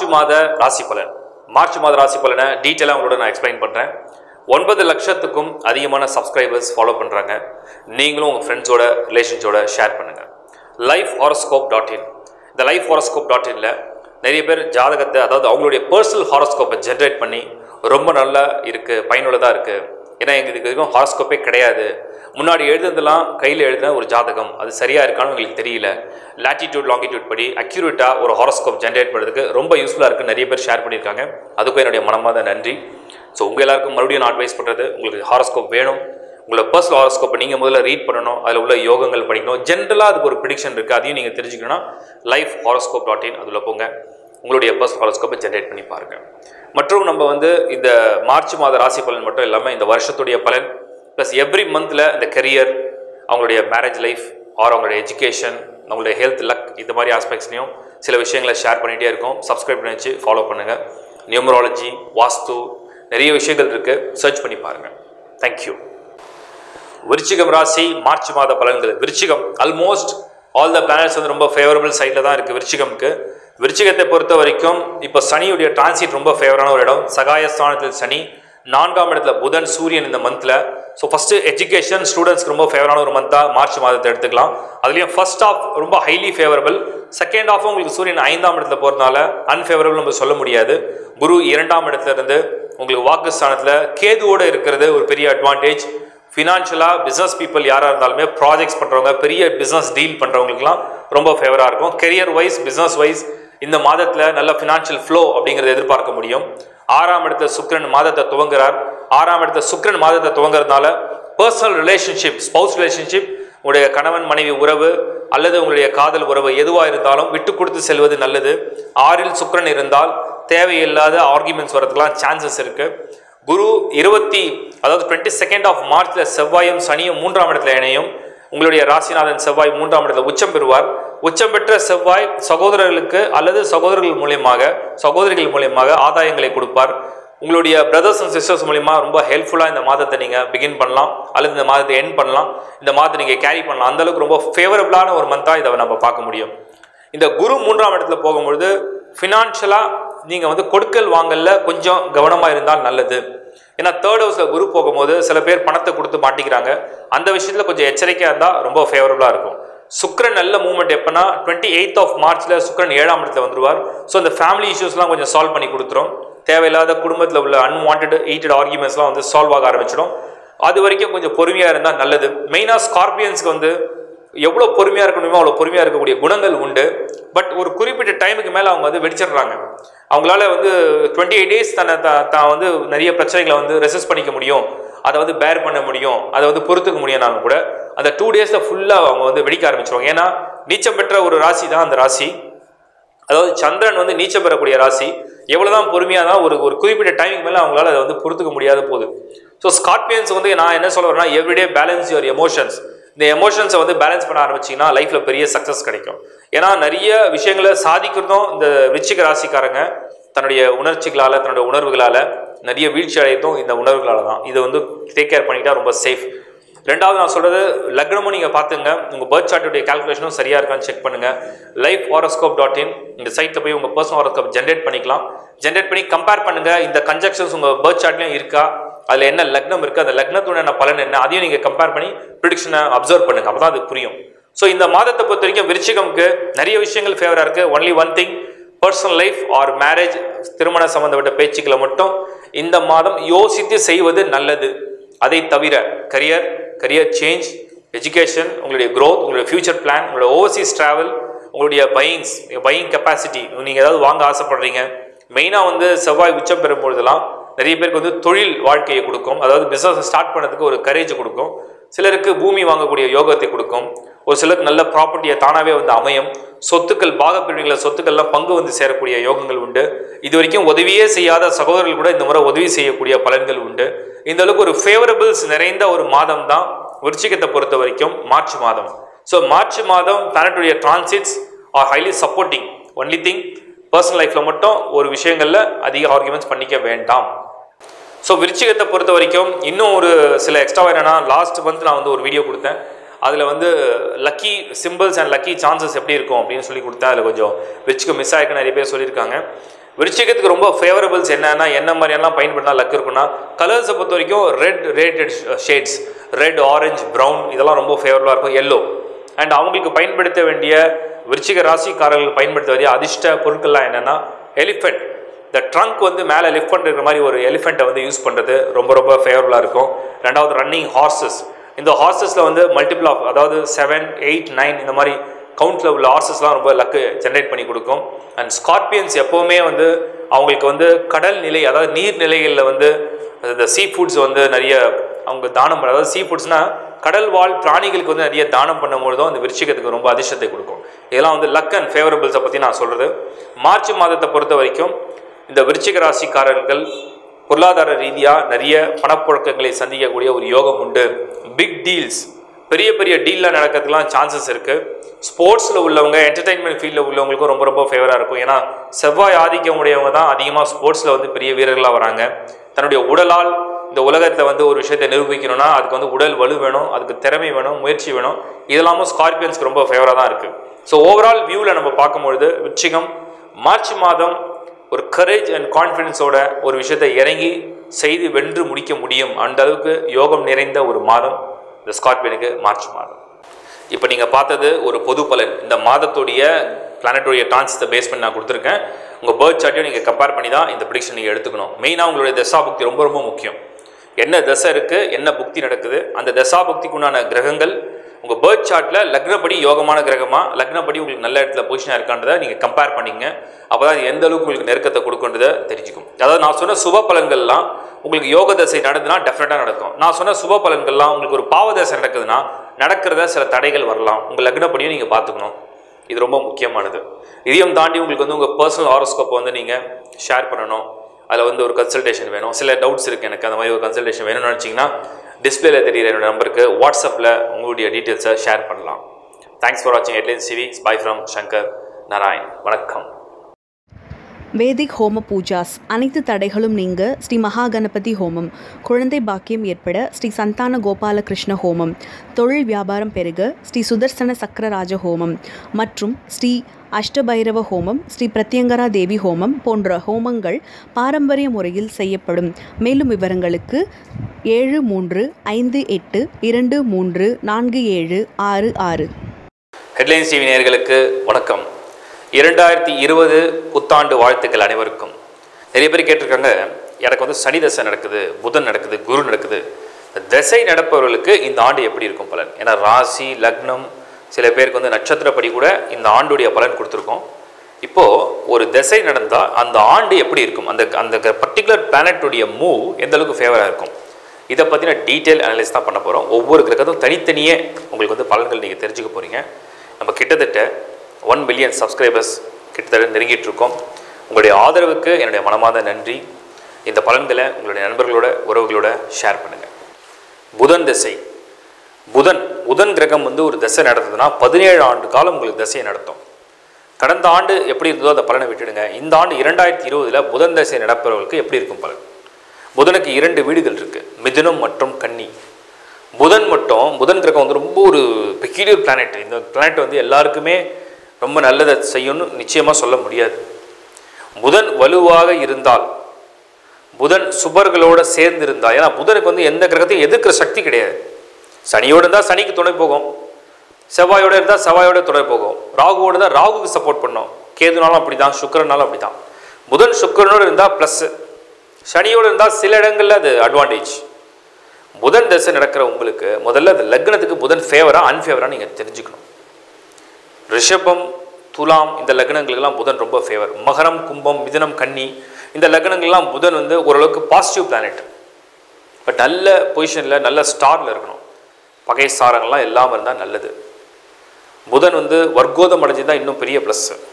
மாத ராசி பலன் மார்ச் மாத ராசி பலனை டீட்டெயிலாக உங்களோட நான் எக்ஸ்பிளைன் பண்ணுறேன் ஒன்பது லட்சத்துக்கும் அதிகமான சப்ஸ்கிரைபர்ஸ் ஃபாலோ பண்ணுறாங்க நீங்களும் உங்கள் ஃப்ரெண்ட்ஸோட ரிலேஷன்ஸோட ஷேர் பண்ணுங்கள் லைஃப் ஹாரோஸ்கோப் டாட் இன் இந்த லைஃப் ஹாரோஸ்கோப் டாட் இனில் நிறைய பேர் ஜாதகத்தை அதாவது அவங்களுடைய பர்சனல் ஹாரோஸ்கோப்பை ஜென்ரேட் பண்ணி ரொம்ப நல்லா இருக்குது பயனுள்ளதாக இருக்குது ஏன்னா எங்களுக்கு இது வரைக்கும் ஹாரோஸ்கோப்பே கிடையாது முன்னாடி எழுதுனதெல்லாம் கையில் எழுதின ஒரு ஜாதகம் அது சரியாக இருக்கான்னு எங்களுக்கு தெரியல லாட்டிடியூட் லாங்கிடியூட் படி அக்யூரேட்டாக ஒரு ஹாரோஸ்கோப் ஜென்ரேட் பண்ணுறதுக்கு ரொம்ப யூஸ்ஃபுல்லாக இருக்குன்னு நிறைய பேர் ஷேர் பண்ணியிருக்காங்க அதுக்கும் என்னுடைய மனமாத நன்றி ஸோ உங்கள் எல்லாருக்கும் மறுபடியும் நான் அட்வைஸ் பண்ணுறது உங்களுக்கு ஹாரோஸ்கோப் வேணும் உங்களோட பர்சனல் ஹாரோஸ்கோப்பை நீங்கள் முதல்ல ரீட் பண்ணணும் அதில் உள்ள யோகங்கள் படிக்கணும் ஜென்ரலாக அதுக்கு ஒரு ப்ரிடிக்ஷன் இருக்குது அதையும் நீங்கள் தெரிஞ்சுக்கணும்னா லைஃப் ஹாரோஸ்கோப் டாட் இன் அதில் போங்க உங்களுடைய பர்சனல் ஹாரோஸ்கோப்பை ஜென்ரேட் பண்ணி பாருங்கள் மற்றும் நம்ம வந்து இந்த மார்ச் மாத ராசி பலன் மட்டும் இல்லாமல் இந்த வருஷத்துடைய பலன் ப்ளஸ் எவ்ரி மந்தில் இந்த கெரியர் அவங்களுடைய மேரேஜ் லைஃப் ஆர் அவங்களுடைய எஜுகேஷன் அவங்களுடைய ஹெல்த் லக் இந்த மாதிரி ஆஸ்பெக்ட்ஸ்லையும் சில விஷயங்களை ஷேர் பண்ணிகிட்டே இருக்கோம் சப்ஸ்கிரைப் பண்ணி வச்சு ஃபாலோ பண்ணுங்கள் நியூமராலஜி வாஸ்து நிறைய விஷயங்கள் இருக்குது சர்ச் பண்ணி பாருங்கள் தேங்க்யூ விருச்சிகம் ராசி மார்ச் மாத பலன்கள் விருச்சிகம் ஆல்மோஸ்ட் ஆல் த பிளானட்ஸ் வந்து ரொம்ப ஃபேவரபிள் சைடில் தான் இருக்குது விருச்சிகம்க்கு விருச்சிகத்தை பொறுத்த வரைக்கும் இப்போ சனியுடைய டிரான்சிட் ரொம்ப ஃபேவரான ஒரு இடம் சகாயஸ்தானத்தில் சனி நான்காம் இடத்துல புதன் சூரியன் இந்த மந்தில் ஸோ ஃபஸ்ட்டு எஜுகேஷன் ஸ்டூடெண்ட்ஸ்க்கு ரொம்ப ஃபேவரான ஒரு மந்தாக மார்ச் மாதத்தை எடுத்துக்கலாம் அதுலேயும் ஃபர்ஸ்ட் ஆஃப் ரொம்ப ஹைலி ஃபேவரபிள் செகண்ட் ஆஃப் உங்களுக்கு சூரியன் ஐந்தாம் இடத்துல போகிறதுனால அன்ஃபேவரபிள் நம்ம சொல்ல முடியாது குரு இரண்டாம் இடத்துல இருந்து உங்களுக்கு வாக்குஸ்தானத்தில் கேதுவோடு இருக்கிறது ஒரு பெரிய அட்வான்டேஜ் ஃபினான்ஷியலாக பிஸ்னஸ் பீப்புள் யாராக இருந்தாலுமே ப்ராஜெக்ட்ஸ் பண்ணுறவங்க பெரிய பிஸ்னஸ் டீல் பண்ணுறவங்களுக்குலாம் ரொம்ப ஃபேவராக இருக்கும் கெரியர் வைஸ் பிஸ்னஸ் வைஸ் இந்த மாதத்தில் நல்ல ஃபினான்ஷியல் ஃப்ளோ அப்படிங்கிறத எதிர்பார்க்க முடியும் ஆறாம் இடத்துல சுக்கிரன் மாதத்தை துவங்குறார் ஆறாம் இடத்துல சுக்கிரன் மாதத்தை துவங்குறதுனால பர்சனல் ரிலேஷன்ஷிப் ஸ்பௌஸ் ரிலேஷன்ஷிப் உங்களுடைய கணவன் மனைவி உறவு அல்லது உங்களுடைய காதல் உறவு எதுவாக இருந்தாலும் விட்டு கொடுத்து செல்வது நல்லது ஆறில் சுக்கிரன் இருந்தால் தேவையில்லாத ஆர்குமெண்ட்ஸ் வரதுக்கெல்லாம் சான்சஸ் இருக்குது குரு இருபத்தி அதாவது டுவெண்ட்டி செகண்ட் ஆஃப் மார்ச்ல செவ்வாயும் சனியும் மூன்றாம் இடத்துல இணையும் உங்களுடைய ராசிநாதன் செவ்வாய் மூன்றாம் இடத்துல உச்சம் பெறுவார் உச்சம் பெற்ற செவ்வாய் சகோதரர்களுக்கு அல்லது சகோதரர்கள் மூலியமாக சகோதரிகள் மூலியமாக ஆதாயங்களை கொடுப்பார் உங்களுடைய பிரதர்ஸ் அண்ட் சிஸ்டர்ஸ் மூலியமா ரொம்ப ஹெல்ப்ஃபுல்லாக இந்த மாதத்தை நீங்கள் பிகின் பண்ணலாம் அல்லது இந்த மாதத்தை என் பண்ணலாம் இந்த மாதத்தை நீங்கள் கேரி பண்ணலாம் அந்த அளவுக்கு ரொம்ப ஃபேவரபிளான ஒரு மந்தாக இதை நம்ம பார்க்க முடியும் இந்த குரு மூன்றாம் இடத்துல போகும்பொழுது ஃபினான்ஷியலாக நீங்கள் வந்து கொடுக்கல் வாங்கல்ல கொஞ்சம் கவனமாக இருந்தால் நல்லது ஏன்னா தேர்ட் ஹவுஸில் குரு போகும்போது சில பேர் பணத்தை கொடுத்து மாட்டிக்கிறாங்க அந்த விஷயத்தில் கொஞ்சம் எச்சரிக்கையாக இருந்தால் ரொம்ப ஃபேவரபுளாக இருக்கும் சுக்ரன் நல்ல மூவ்மெண்ட் எப்போனா டுவெண்ட்டி எயித் ஆஃப் மார்ச்சில் சுக்ரன் ஏழாம் இடத்துல வந்துருவார் ஸோ இந்த ஃபேமிலி இஷ்யூஸ்லாம் கொஞ்சம் சால்வ் பண்ணி கொடுத்துரும் தேவையில்லாத குடும்பத்தில் உள்ள அன்வான்ட் ஹீட்டட் ஆர்குமெண்ட்ஸ்லாம் வந்து சால்வ் ஆக ஆரம்பிச்சிடும் அது வரைக்கும் கொஞ்சம் பொறுமையாக இருந்தால் நல்லது மெயினாக ஸ்கார்பியன்ஸ்க்கு வந்து எவ்வளோ பொறுமையாக இருக்கணுமோ அவ்வளோ பொறுமையாக இருக்கக்கூடிய குணங்கள் உண்டு பட் ஒரு குறிப்பிட்ட டைமுக்கு மேலே அவங்க வந்து வெடிச்சிடுறாங்க அவங்களால வந்து டுவெண்ட்டி எயிட் டேஸ் தன்னை தான் வந்து நிறைய பிரச்சனைகளை வந்து ரெசிஸ்ட் பண்ணிக்க முடியும் அதை வந்து பேர் பண்ண முடியும் அதை வந்து பொறுத்துக்க முடியும்னாலும் கூட அந்த டூ டேஸில் ஃபுல்லாக அவங்க வந்து வெடிக்க ஆரம்பிச்சிருவாங்க ஏன்னா நீச்சம் பெற்ற ஒரு ராசி தான் அந்த ராசி அதாவது சந்திரன் வந்து நீச்சம் பெறக்கூடிய ராசி எவ்வளோதான் பொறுமையாக தான் ஒரு ஒரு குறிப்பிட்ட டைமுக்கு மேலே அவங்களால அதை வந்து பொறுத்துக்க முடியாத போகுது ஸோ ஸ்கார்பியன்ஸ் வந்து நான் என்ன சொல்ல வரேன்னா எவ்ரிடே பேலன்ஸ் யுவர் எமோஷன்ஸ் இந்த எமோஷன்ஸை வந்து பேலன்ஸ் பண்ண ஆரம்பிச்சிங்கன்னா லைஃப்பில் பெரிய சக்ஸஸ் கிடைக்கும் ஏன்னா நிறைய விஷயங்களை சாதிக்கிறதும் இந்த விருச்சிக ராசிக்காரங்க தன்னுடைய உணர்ச்சிகளால் தன்னுடைய உணர்வுகளால் நிறைய வீழ்ச்சி அடையதும் இந்த உணர்வுகளால் தான் இதை வந்து டேக் கேர் பண்ணிக்கிட்டா ரொம்ப சேஃப் ரெண்டாவது நான் சொல்கிறது லக்னமும் நீங்கள் பார்த்துங்க உங்கள் பர்த் சார்ட்டுடைய கால்குலேஷனும் சரியாக இருக்கான்னு செக் பண்ணுங்கள் லைஃப் ஹாரோஸ்கோப் டாட் இன் இந்த சைட்டில் போய் உங்கள் பர்சனல் ஹாரோஸ்கோப் ஜென்ரேட் பண்ணிக்கலாம் ஜென்ரேட் பண்ணி கம்பேர் பண்ணுங்கள் இந்த கன்ஜெக்ஷன்ஸ் உங்கள் பர்த் சார்ட்லையும் இருக்கா அதில் என்ன லக்னம் இருக்குது அந்த லக்னத்துடைய பலன் என்ன அதையும் நீங்கள் கம்பேர் பண்ணி ப்ரிடிக்ஷனை அப்சர்வ் பண்ணுங்கள் அப்போ தான் அது புரியும் ஸோ இந்த மாதத்தை பொறுத்த வரைக்கும் விருச்சிகம்க்கு நிறைய விஷயங்கள் ஃபேவராக இருக்குது only one thing personal life or marriage திருமண சம்பந்தப்பட்ட பேச்சுக்களை மட்டும் இந்த மாதம் யோசித்து செய்வது நல்லது அதை தவிர கரியர் கரியர் சேஞ்ச் எஜுகேஷன் உங்களுடைய க்ரோத் உங்களுடைய ஃபியூச்சர் பிளான் உங்களுடைய ஓவர்சீஸ் ட்ராவல் உங்களுடைய பையிங்ஸ் பையிங் கெப்பாசிட்டி நீங்கள் ஏதாவது வாங்க ஆசைப்படுறீங்க மெயினாக வந்து செவ்வாய் உச்சம் பெறும்பொழுதெல்லாம் நிறைய பேருக்கு வந்து தொழில் வாழ்க்கையை கொடுக்கும் அதாவது பிஸ்னஸ் ஸ்டார்ட் பண்ணதுக்கு ஒரு கரேஜ் கொடுக்கும் சிலருக்கு பூமி வாங்கக்கூடிய யோகத்தை கொடுக்கும் ஒரு சிலருக்கு நல்ல ப்ராப்பர்ட்டியை தானாகவே வந்து அமையும் சொத்துக்கள் பாகப்பிரிவுகளில் சொத்துக்கள்லாம் பங்கு வந்து சேரக்கூடிய யோகங்கள் உண்டு இது வரைக்கும் உதவியே செய்யாத சகோதரர்கள் கூட இந்த முறை உதவி செய்யக்கூடிய பலன்கள் உண்டு இந்த அளவுக்கு ஒரு ஃபேவரபிள்ஸ் நிறைந்த ஒரு மாதம் தான் விருச்சிகத்தை பொறுத்த வரைக்கும் மார்ச் மாதம் ஸோ மார்ச் மாதம் பிளானட்டுடைய transits or highly supporting only thing personal லைஃப்பில் மட்டும் ஒரு விஷயங்களில் அதிக ஆர்குமெண்ட்ஸ் பண்ணிக்க வேண்டாம் ஸோ விருச்சிகத்தை பொறுத்த வரைக்கும் இன்னும் ஒரு சில எக்ஸ்ட்ரா என்னன்னா லாஸ்ட் மந்த் நான் வந்து ஒரு வீடியோ கொடுத்தேன் அதில் வந்து lucky symbols and lucky chances எப்படி இருக்கும் அப்படின்னு சொல்லி கொடுத்தேன் அதில் கொஞ்சம் விருச்சிகம் மிஸ் ஆகிருக்கு நிறைய பேர் சொல்லியிருக்காங்க விருச்சிகத்துக்கு ரொம்ப ஃபேவரபிள்ஸ் என்னன்னா என்ன மாதிரியெல்லாம் பயன்படுத்தா லக் இருக்குன்னா கலர்ஸை பொறுத்த வரைக்கும் red rated shades red orange brown இதெல்லாம் ரொம்ப ஃபேவரபுளாக இருக்கும் எல்லோ அண்ட் அவங்களுக்கு பயன்படுத்த வேண்டிய விருச்சிக ராசிக்காரர்கள் பயன்படுத்த வேண்டிய அதிர்ஷ்ட பொருட்கள்லாம் என்னென்னா எலிஃபென்ட் இந்த ட்ரங்க் வந்து மேலே லிஃப்ட் பண்ணுற மாதிரி ஒரு எலிஃபெண்ட்டை வந்து யூஸ் பண்ணுறது ரொம்ப ரொம்ப ஃபேவரபுளாக இருக்கும் ரெண்டாவது ரன்னிங் ஹார்சஸ் இந்த ஹார்சஸில் வந்து மல்டிபிள் ஆஃப் அதாவது செவன் எயிட் நைன் இந்த மாதிரி கவுண்ட்டில் உள்ள ஹார்சஸ்லாம் ரொம்ப லக்கு ஜென்ரேட் பண்ணி கொடுக்கும் அண்ட் ஸ்கார்பியன்ஸ் எப்போவுமே வந்து அவங்களுக்கு வந்து கடல் நிலை அதாவது நீர்நிலைகளில் வந்து இந்த சீ ஃபுட்ஸ் வந்து நிறைய அவங்க தானம் பண்ண அதாவது சீ ஃபுட்ஸ்னால் கடல் வாழ் பிராணிகளுக்கு வந்து நிறைய தானம் பண்ணும்பொழுதும் அந்த விருச்சிகத்துக்கு ரொம்ப அதிர்ஷ்டத்தை கொடுக்கும் இதெல்லாம் வந்து லக் அண்ட் ஃபேவரபிள்ஸை பற்றி நான் சொல்கிறது மார்ச் மாதத்தை பொறுத்த வரைக்கும் இந்த விருச்சிக ராசிக்காரர்கள் பொருளாதார ரீதியாக நிறைய பணப்புழக்கங்களை சந்திக்கக்கூடிய ஒரு யோகம் உண்டு பிக் டீல்ஸ் பெரிய பெரிய டீலில் நடக்கிறதுலாம் சான்சஸ் இருக்குது ஸ்போர்ட்ஸில் உள்ளவங்க என்டர்டைன்மெண்ட் ஃபீல்டில் உள்ளவங்களுக்கும் ரொம்ப ரொம்ப ஃபேவராக இருக்கும் ஏன்னா செவ்வாய் ஆதிக்கம் உடையவங்க தான் அதிகமாக ஸ்போர்ட்ஸில் வந்து பெரிய வீரர்களாக வராங்க தன்னுடைய உடலால் இந்த உலகத்தில் வந்து ஒரு விஷயத்தை நிரூபிக்கணும்னா அதுக்கு வந்து உடல் வலு வேணும் அதுக்கு திறமை வேணும் முயற்சி வேணும் இதெல்லாமும் ஸ்கார்பியன்ஸ்க்கு ரொம்ப ஃபேவராக தான் இருக்குது ஸோ ஓவரால் வியூவில் நம்ம பார்க்கும்பொழுது விச்சிகம் மார்ச் மாதம் ஒரு கரேஜ் அண்ட் கான்ஃபிடென்ஸோட ஒரு விஷயத்தை இறங்கி செய்து வென்று முடிக்க முடியும் அந்த அளவுக்கு யோகம் நிறைந்த ஒரு மாதம் இந்த ஸ்கார்பியனுக்கு மார்ச் மாதம் இப்போ நீங்கள் பார்த்தது ஒரு பொது பலன் இந்த மாதத்துடைய பிளானட்டோடைய டான்ஸை பேஸ் பண்ணி நான் கொடுத்துருக்கேன் உங்கள் பேர்த் சார்ட்டையும் நீங்கள் கம்பேர் பண்ணி தான் இந்த ப்ரிடிக்ஷன் நீங்கள் எடுத்துக்கணும் மெயினாக உங்களுடைய தசாபுக்தி ரொம்ப ரொம்ப முக்கியம் என்ன தசை இருக்குது என்ன புக்தி நடக்குது அந்த தசாபுக்திக்கு உண்டான கிரகங்கள் உங்கள் பேர்த் சார்ட்டில் லக்னப்படி யோகமான கிரகமா லக்னப்படி உங்களுக்கு நல்ல இடத்துல பொசிஷனாக இருக்கான்றதை நீங்கள் கம்பேர் பண்ணிங்க அப்போ தான் எந்த அளவுக்கு உங்களுக்கு நெருக்கத்தை கொடுக்குன்றதை தெரிஞ்சுக்கும் அதாவது நான் சொன்ன சுப பலன்கள்லாம் உங்களுக்கு யோக தசை நடந்துன்னா டெஃபினட்டாக நடக்கும் நான் சொன்ன சுப பலன்கள்லாம் உங்களுக்கு ஒரு பாவ தசை நடக்குதுன்னா நடக்கிறத சில தடைகள் வரலாம் உங்கள் லக்னப்படியும் நீங்கள் பார்த்துக்கணும் இது ரொம்ப முக்கியமானது இதையும் தாண்டி உங்களுக்கு வந்து உங்கள் பர்சனல் ஹாரோஸ்கோப்பை வந்து நீங்கள் ஷேர் பண்ணணும் அதில் வந்து ஒரு கன்சல்டேஷன் வேணும் சில டவுட்ஸ் இருக்குது எனக்கு அந்த மாதிரி ஒரு கன்சல்டேஷன் வேணும்னு நினச்சிங்கன்னா டிஸ்பிளேல தெரியுற என்னோட நம்பருக்கு வாட்ஸ்அப்பில் உங்களுடைய டீட்டெயில்ஸை ஷேர் பண்ணலாம் தேங்க்ஸ் ஃபார் வாட்சிங் ஹெட்லைன் சிவி பாய் ஃப்ரம் சங்கர் நாராயண் வணக்கம் வேதிக் ஹோம பூஜாஸ் அனைத்து தடைகளும் நீங்க ஸ்ரீ மகா கணபதி ஹோமம் குழந்தை பாக்கியம் ஏற்பட ஸ்ரீ சந்தான கோபாலகிருஷ்ண ஹோமம் தொழில் வியாபாரம் பெருக ஸ்ரீ சுதர்சன சக்கரராஜ ஹோமம் மற்றும் ஸ்ரீ அஷ்டபைரவ ஹோமம் ஸ்ரீ பிரத்யங்கரா தேவி ஹோமம் போன்ற ஹோமங்கள் பாரம்பரிய முறையில் செய்யப்படும் மேலும் விவரங்களுக்கு ஏழு மூன்று ஐந்து எட்டு இரண்டு மூன்று நான்கு ஏழு ஆறு ஆறு ஹெட்லைன்ஸ் டிவி நேயர்களுக்கு வணக்கம் இரண்டாயிரத்தி இருபது புத்தாண்டு வாழ்த்துக்கள் அனைவருக்கும் நிறைய பேர் கேட்டிருக்காங்க எனக்கு வந்து சனி தசை நடக்குது புதன் நடக்குது குரு நடக்குது தசை நடப்பவர்களுக்கு இந்த ஆண்டு எப்படி இருக்கும் பலன் ஏன்னா ராசி லக்னம் சில பேருக்கு வந்து நட்சத்திரப்படி கூட இந்த ஆண்டுடைய பலன் கொடுத்துருக்கோம் இப்போது ஒரு திசை நடந்தால் அந்த ஆண்டு எப்படி இருக்கும் அந்த அந்த பர்டிகுலர் பிளானட்டுடைய மூவ் எந்த அளவுக்கு ஃபேவராக இருக்கும் இதை பற்றின டீட்டெயில் அனலைஸ் தான் பண்ண போகிறோம் ஒவ்வொரு கிரகத்தும் தனித்தனியே உங்களுக்கு வந்து பலன்கள் நீங்கள் தெரிஞ்சுக்க போகிறீங்க நம்ம கிட்டத்தட்ட ஒன் பில்லியன் சப்ஸ்கிரைபர்ஸ் கிட்டத்தட்ட நெருங்கிட்டு இருக்கோம் உங்களுடைய ஆதரவுக்கு என்னுடைய மனமார்ந்த நன்றி இந்த பலன்களை உங்களுடைய நண்பர்களோட உறவுகளோட ஷேர் பண்ணுங்கள் புதன் திசை புதன் புதன் கிரகம் வந்து ஒரு திசை நடத்துதுன்னா பதினேழு ஆண்டு காலம் உங்களுக்கு திசையை நடத்தும் கடந்த ஆண்டு எப்படி இருந்ததோ அந்த பலனை விட்டுடுங்க இந்த ஆண்டு இரண்டாயிரத்தி இருபதில் புதன் திசை நடப்பவர்களுக்கு எப்படி இருக்கும் பலன் புதனுக்கு இரண்டு வீடுகள் இருக்குது மிதுனம் மற்றும் கன்னி புதன் மட்டும் புதன் கிரகம் வந்து ரொம்ப ஒரு பெக்யூலியர் பிளானட் இந்த பிளானட் வந்து எல்லாருக்குமே ரொம்ப நல்லதை செய்யும்னு நிச்சயமாக சொல்ல முடியாது புதன் வலுவாக இருந்தால் புதன் சுபர்களோட சேர்ந்து இருந்தால் ஏன்னா புதனுக்கு வந்து எந்த கிரகத்தையும் எதிர்க்கிற சக்தி கிடையாது சனியோடு இருந்தால் சனிக்கு துணை போகும் செவ்வாயோடு இருந்தால் செவ்வாயோட துணை போகும் ராகுவோடு இருந்தால் ராகுக்கு சப்போர்ட் பண்ணும் கேதுனாலும் அப்படி தான் சுக்கரனாலும் அப்படி தான் புதன் சுக்கரனோடு இருந்தால் ப்ளஸ்ஸு சனியோடு இருந்தால் சில இடங்களில் அது அட்வான்டேஜ் புதன் தசை நடக்கிற உங்களுக்கு முதல்ல அந்த லக்னத்துக்கு புதன் ஃபேவரா அன்ஃபேவரா நீங்கள் தெரிஞ்சுக்கணும் ரிஷபம் துலாம் இந்த லக்னங்களுக்கெல்லாம் புதன் ரொம்ப ஃபேவர் மகரம் கும்பம் மிதுனம் கன்னி இந்த லக்னங்கள்லாம் புதன் வந்து ஓரளவுக்கு பாசிட்டிவ் பிளானட் பட் நல்ல பொசிஷனில் நல்ல ஸ்டாரில் இருக்கணும் பகை சாரங்கள்லாம் இல்லாமல் இருந்தால் நல்லது புதன் வந்து வர்க்கோதம் அடைஞ்சிருந்தால் இன்னும் பெரிய ப்ளஸ்ஸு